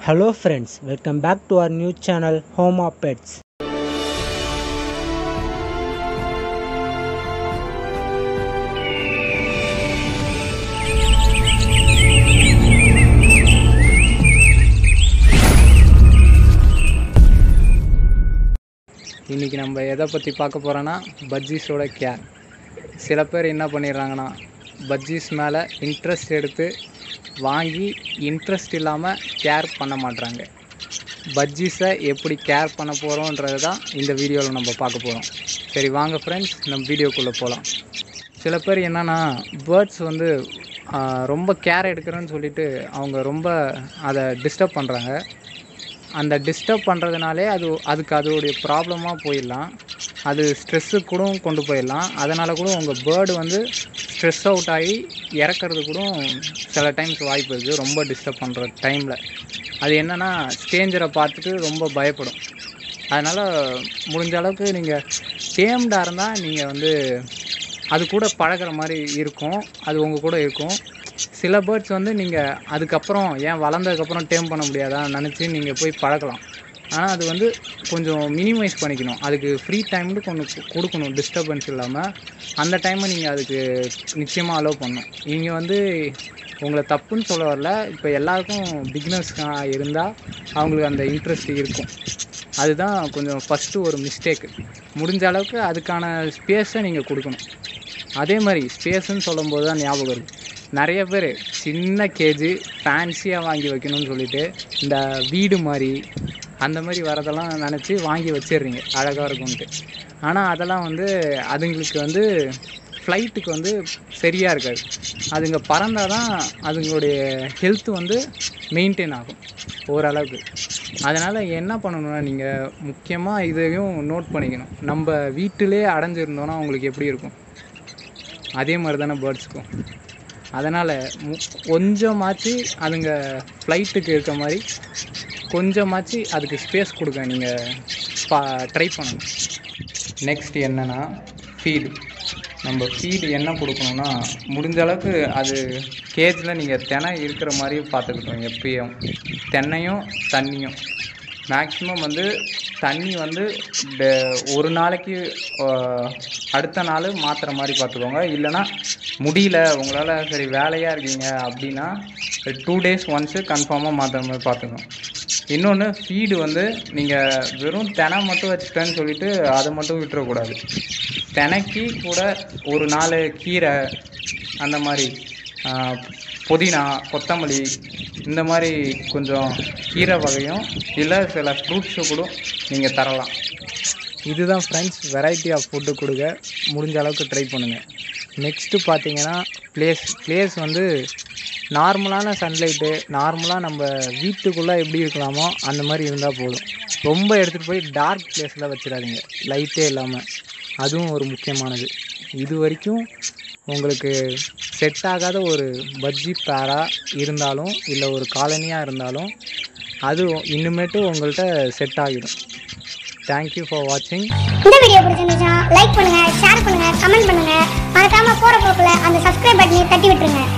Hello friends, welcome back to our new channel Home of Pets. இன்றைக்கி நம்ம எதை பற்றி பார்க்க போகிறோன்னா பஜ்ஜீஸோட கேர் சில பேர் என்ன பண்ணிடுறாங்கன்னா பஜ்ஜீஸ் மேலே இன்ட்ரெஸ்ட் எடுத்து வாங்கி இன்ட்ரெஸ்ட் இல்லாமல் கேர் பண்ண மாட்றாங்க பஜ்ஜீஸை எப்படி கேர் பண்ண போகிறோன்றது தான் இந்த வீடியோவில் நம்ம பார்க்க போகிறோம் சரி வாங்க ஃப்ரெண்ட்ஸ் நம்ம வீடியோக்குள்ளே போகலாம் சில பேர் என்னென்னா பேர்ட்ஸ் வந்து ஆஹ், ரொம்ப கேர் எடுக்கிறேன்னு சொல்லிட்டு அவங்க ரொம்ப அதை டிஸ்டர்ப் பண்ணுறாங்க அந்த டிஸ்டர்ப் பண்ணுறதுனாலே அது அதுக்கு அதோடைய ப்ராப்ளமாக போயிடலாம் அது ஸ்ட்ரெஸ்ஸு கூட கொண்டு போயிடலாம் அதனால் கூட உங்கள் பேர்டு வந்து ஸ்ட்ரெஸ் அவுட் ஆகி இறக்கறது கூட சில டைம்ஸ் வாய்ப்பு இருக்குது ரொம்ப டிஸ்டர்ப் பண்ணுற டைமில் அது என்னென்னா ஸ்டேஞ்சரை பார்த்துட்டு ரொம்ப பயப்படும் அதனால் முடிஞ்ச அளவுக்கு நீங்கள் டேம்டாக இருந்தால் நீங்கள் வந்து அது கூட பழகுற மாதிரி இருக்கும் அது உங்கள் கூட இருக்கும் சில பேர்ட்ஸ் வந்து நீங்கள் அதுக்கப்புறம் ஏன் வளர்ந்ததுக்கப்புறம் டேம் பண்ண முடியாதா நினச்சி நீங்கள் போய் பழகலாம் ஆனால் அது வந்து கொஞ்சம் மினிமைஸ் பண்ணிக்கணும் அதுக்கு ஃப்ரீ டைம்னு கொஞ்சம் கு- கொடுக்கணும் டிஸ்டர்பன்ஸ் இல்லாமல் அந்த டைமை நீங்கள் அதுக்கு நிச்சயமாக அலோவ் பண்ணணும் நீங்கள் வந்து உங்களை தப்புன்னு சொல்ல வரல இப்போ எல்லாருக்கும் பிகினர்ஸ் இருந்தால் அவங்களுக்கு அந்த இன்ட்ரெஸ்ட் இருக்கும் அதுதான் கொஞ்சம் ஃபஸ்ட்டு ஒரு மிஸ்டேக்கு முடிஞ்ச அளவுக்கு அதுக்கான ஸ்பேஸை நீங்கள் கொடுக்கணும் அதே மாதிரி ஸ்பேஸ்ன்னு சொல்லும்போது தான் ஞாபகம் இருக்குது நிறைய பேர் சின்ன கேஜி ஃபேன்சியாக வாங்கி வைக்கணும்னு சொல்லிட்டு இந்த வீடு மாதிரி அந்த மாதிரி வரதெல்லாம் நினச்சி வாங்கி வச்சிடுறீங்க அழகாக இருக்கும்ன்ட்டு ஆனால் அதெல்லாம் வந்து அதுங்களுக்கு வந்து ஃப்ளைட்டுக்கு வந்து சரியாக இருக்காது அதுங்க பறந்தால் தான் அதுங்களுடைய ஹெல்த் வந்து மெயின்டைன் ஆகும் ஓரளவுக்கு அதனால் என்ன பண்ணணும்னா நீங்கள் முக்கியமாக இதையும் நோட் பண்ணிக்கணும் நம்ம வீட்டிலே அடைஞ்சிருந்தோன்னா உங்களுக்கு எப்படி இருக்கும் அதே மாதிரி தானே பேர்ட்ஸுக்கும் அதனால் மு கொஞ்சமாச்சு அதுங்க ஃப்ளைட்டுக்கு இருக்க மாதிரி கொஞ்சமாச்சு அதுக்கு ஸ்பேஸ் கொடுக்க நீங்கள் பா ட்ரை பண்ணணும் நெக்ஸ்ட் என்னென்னா ஃபீடு நம்ம ஃபீடு என்ன கொடுக்கணும்னா முடிஞ்ச அளவுக்கு அது கேஜில் நீங்கள் தினை இருக்கிற மாதிரி பார்த்துக்கிட்டோம் எப்பயும் தென்னையும் தண்ணியும் மேக்ஸிமம் வந்து தண்ணி வந்து டெ- ஒரு நாளைக்கு ஆஹ், அடுத்த நாள் மாற்றுற மாதிரி பார்த்துக்கோங்க இல்லைன்னா முடியல உங்களால் சரி வேலையாக இருக்கீங்க அப்படின்னா டூ டேஸ் ஒன்ஸு கன்ஃபார்மாக மாற்றுற மாதிரி பார்த்துக்கணும் இன்னொன்று ஃபீடு வந்து நீங்கள் வெறும் தெனை மட்டும் வச்சுட்டேன்னு சொல்லிட்டு அதை மட்டும் விட்டுறக்கூடாது தினைக்கு கூட ஒரு நாலு கீரை அந்த மாதிரி ஆஹ், புதினா கொத்தமல்லி இந்த மாதிரி கொஞ்சம் கீரை வகையும் இல்லை சில ஃப்ரூட்ஸு கூட நீங்கள் தரலாம் இதுதான் ஃப்ரெண்ட்ஸ் வெரைட்டி ஆஃப் ஃபுட்டு கொடுக்க முடிஞ்ச அளவுக்கு ட்ரை பண்ணுங்கள் நெக்ஸ்ட்டு பார்த்தீங்கன்னா பிளேஸ் பிளேஸ் வந்து நார்மலான சன்லைட்டு நார்மலாக நம்ம வீட்டுக்குள்ளே எப்படி இருக்கலாமோ அந்த மாதிரி இருந்தால் போதும் ரொம்ப எடுத்துகிட்டு போய் டார்க் பிளேஸில் வச்சிடாதீங்க லைட்டே இல்லாமல் அதுவும் ஒரு முக்கியமானது இது வரைக்கும் உங்களுக்கு செட் ஆகாத ஒரு பஜ்ஜி பேராக இருந்தாலும் இல்லை ஒரு காலனியாக இருந்தாலும் அது இன்னுமேட்டு உங்கள்கிட்ட செட் ஆகிடும் தேங்க்யூ ஃபார் வாட்சிங் இந்த வீடியோ பிடிச்சிருந்துச்சுன்னா லைக் பண்ணுங்க ஷேர் பண்ணுங்க கமெண்ட் பண்ணுங்க மறக்காம போற போக்குல அந்த சப்ஸ்கிரைப் பட்டனை தட்டி விட்டுருங்க